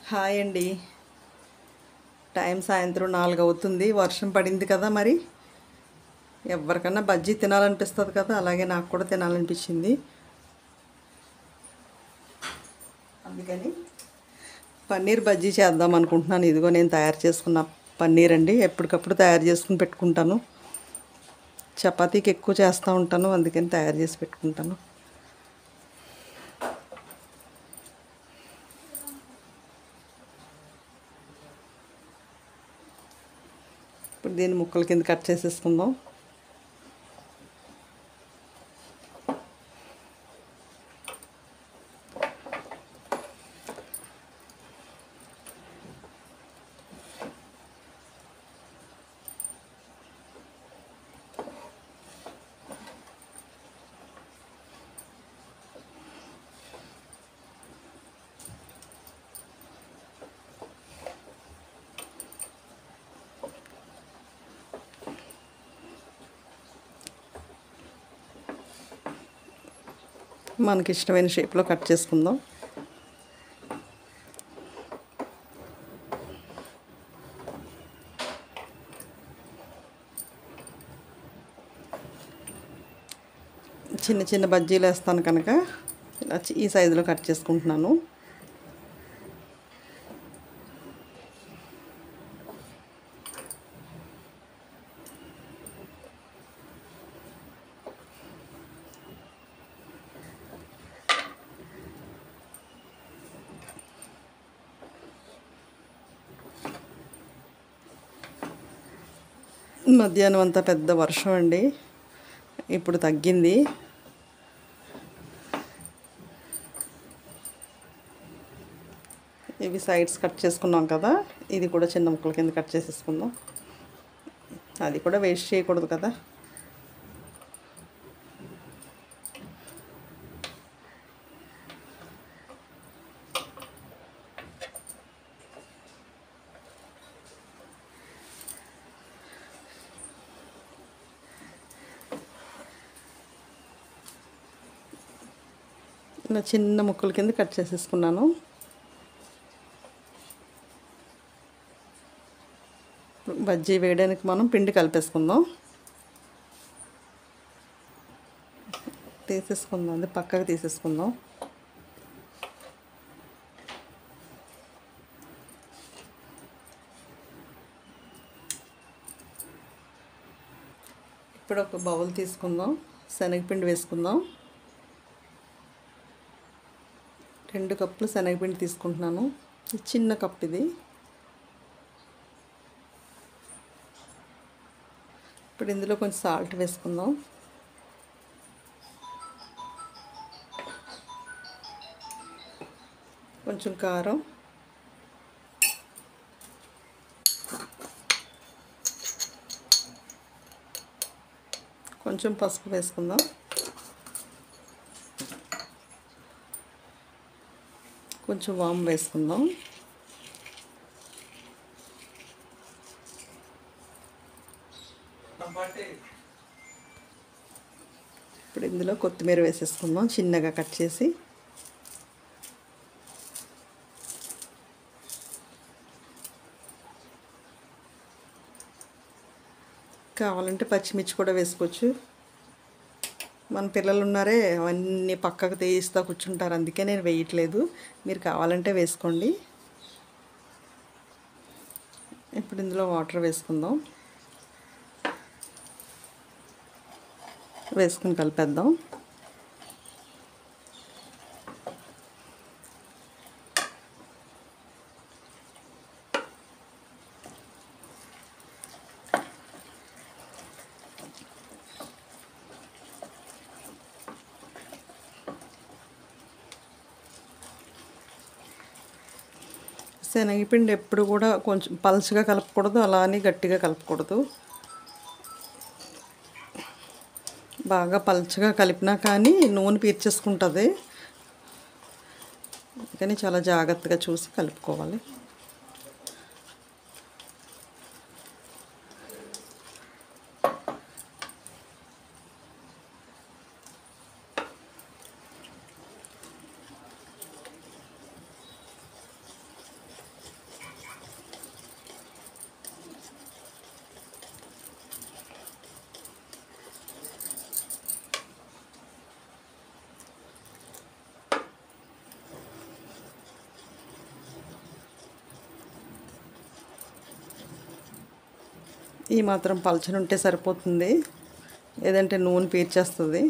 hi అండి time సాయంత్రం నాలుగు అవుతుంది వర్షం పడింది కదా మరి ఎవరికన్నా బజ్జీ తినాలనిపిస్తుంది కదా అలాగే నాకు కూడా తినాలనిపించింది అందుకని పన్నీర్ బజ్జీ చేద్దాం అనుకుంటున్నాను ఇదిగో నేను తయారు చేసుకున్న పన్నీర్ అండి ఎప్పటికప్పుడు తయారు చేసుకుని పెట్టుకుంటాను చపాతీకి ఎక్కువ చేస్తూ ఉంటాను అందుకని తయారు చేసి పెట్టుకుంటాను ఇప్పుడు దీన్ని ముక్కల కింద కట్ చేసేసుకుందాం మనకి ఇష్టమైన షేప్లో కట్ చేసుకుందాం చిన్న చిన్న బజ్జీలు వేస్తాను కనుక ఇలా చి- ఈ సైజులో కట్ చేసుకుంటున్నాను మధ్యాహ్నం అంతా పెద్ద వర్షం అండి ఇప్పుడు తగ్గింది ఇవి సైడ్స్ కట్ చేసుకున్నాం కదా ఇది కూడా చిన్న ముక్కల కింద కట్ చేసేసుకుందాం అది కూడా వేస్ట్ చేయకూడదు కదా ఇలా చిన్న ముక్కల కింద కట్ చేసేసుకున్నాను బజ్జీ వేయడానికి మనం పిండి కలిపేసుకుందాం తీసేసుకుందాం అది పక్కకు తీసేసుకుందాం ఇప్పుడు ఒక బౌల్ తీసుకుందాం శనగపిండి వేసుకుందాం రెండు కప్పులు శనగపిండి తీసుకుంటున్నాను ఇది చిన్న కప్ ఇది ఇప్పుడు ఇందులో కొంచెం సాల్ట్ వేసుకుందాం కొంచెం కారం కొంచెం పసుపు వేసుకుందాం కొంచెం వామ్ వేసుకుందాం ఇప్పుడు ఇందులో కొత్తిమీర వేసేసుకుందాం చిన్నగా కట్ చేసి కావాలంటే పచ్చిమిర్చి కూడా వేసుకోవచ్చు మన పిల్లలు ఉన్నారే అవన్నీ పక్కకు తీయిస్తా కూర్చుంటారు అందుకే నేను వేయట్లేదు మీరు కావాలంటే వేసుకోండి ఇప్పుడు ఇందులో వాటర్ వేసుకుందాం వేసుకుని కలిపేద్దాం శనగపిండి ఎప్పుడు కూడా కొంచెం పలుచగా కలపకూడదు అలా అని గట్టిగా కలపకూడదు బాగా పలుచగా కలిపినా కానీ నూనె పీల్చేసుకుంటుంది కానీ చాలా జాగ్రత్తగా చూసి కలుపుకోవాలి ఈ మాత్రం పలచన ఉంటే సరిపోతుంది లేదంటే నూనె పీల్చేస్తుంది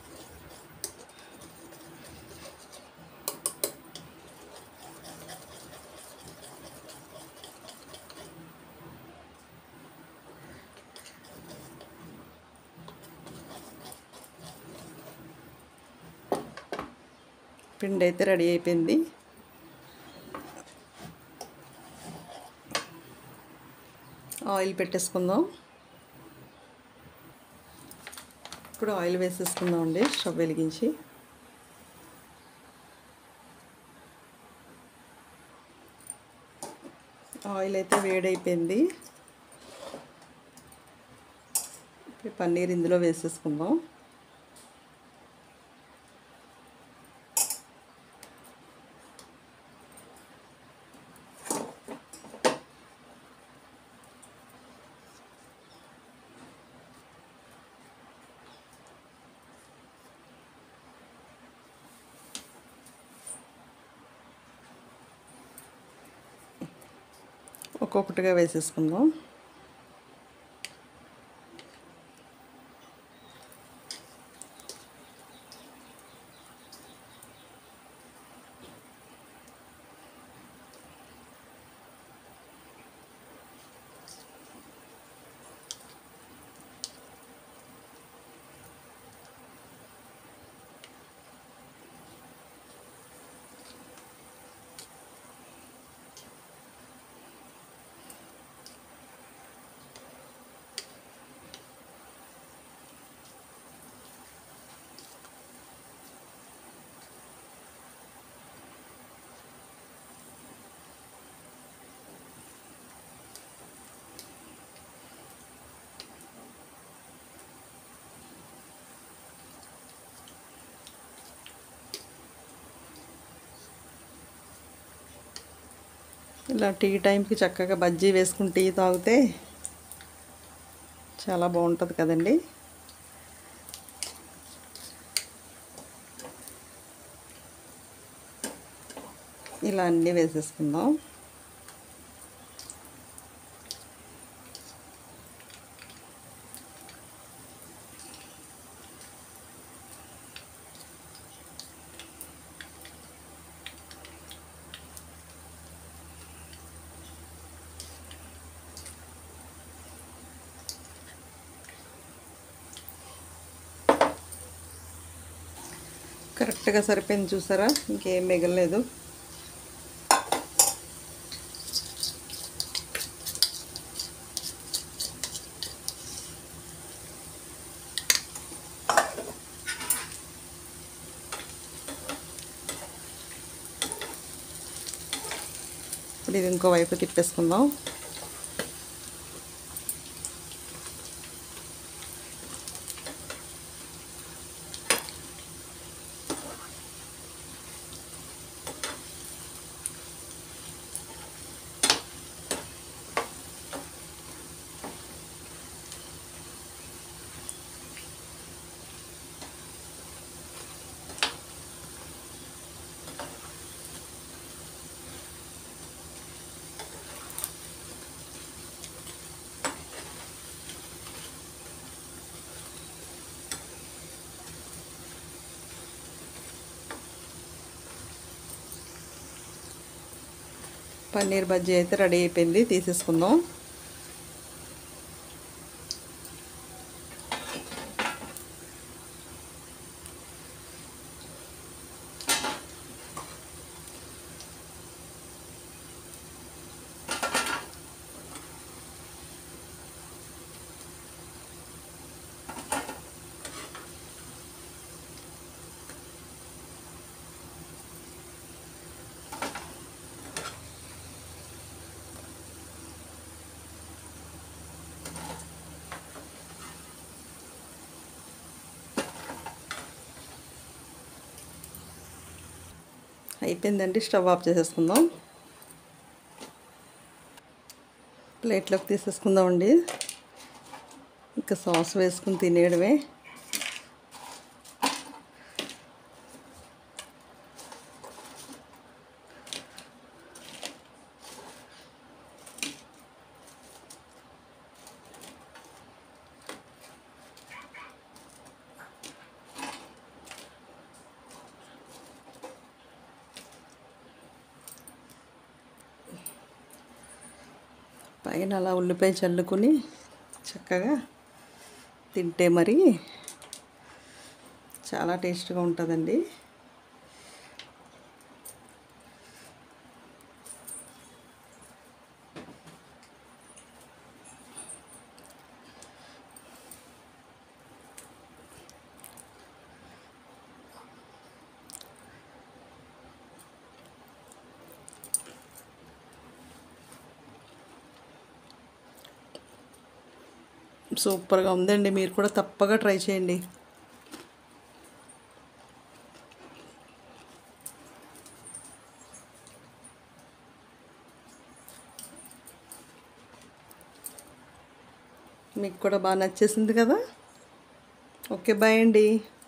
పిండి అయితే రెడీ అయిపోయింది ఆయిల్ పెట్టేసుకుందాం ఇప్పుడు ఆయిల్ వేసేసుకుందాం అండి స్టవ్ వెలిగించి ఆయిల్ అయితే వేడైపోయింది ఇప్పుడు పన్నీర్ ఇందులో వేసేసుకుందాం ఒక్కొక్కటిగా వేసేసుకుందాం ఇలా టీ టైంకి చక్కగా బజ్జీ వేసుకుని టీ తాగితే చాలా బాగుంటుంది కదండి ఇలా అన్నీ వేసేసుకుందాం కరెక్ట్గా సరిపోయింది చూసారా ఇంకేం మిగలలేదు ఇప్పుడు ఇది ఇంకో వైపు తిప్పేసుకుందాం పన్నీర్ బజ్జీ అయితే రెడీ అయిపోయింది తీసేసుకుందాం అయిపోయిందండి స్టవ్ ఆఫ్ చేసేసుకుందాం ప్లేట్లోకి తీసేసుకుందామండి ఇంకా సాస్ వేసుకుని తినేయడమే పైన అలా ఉల్లిపాయ చల్లుకుని చక్కగా తింటే మరి చాలా టేస్ట్గా ఉంటుందండి సూపర్గా ఉందండి మీరు కూడా తప్పగా ట్రై చేయండి మీకు కూడా బాగా నచ్చేసింది కదా ఓకే బాయ్ అండి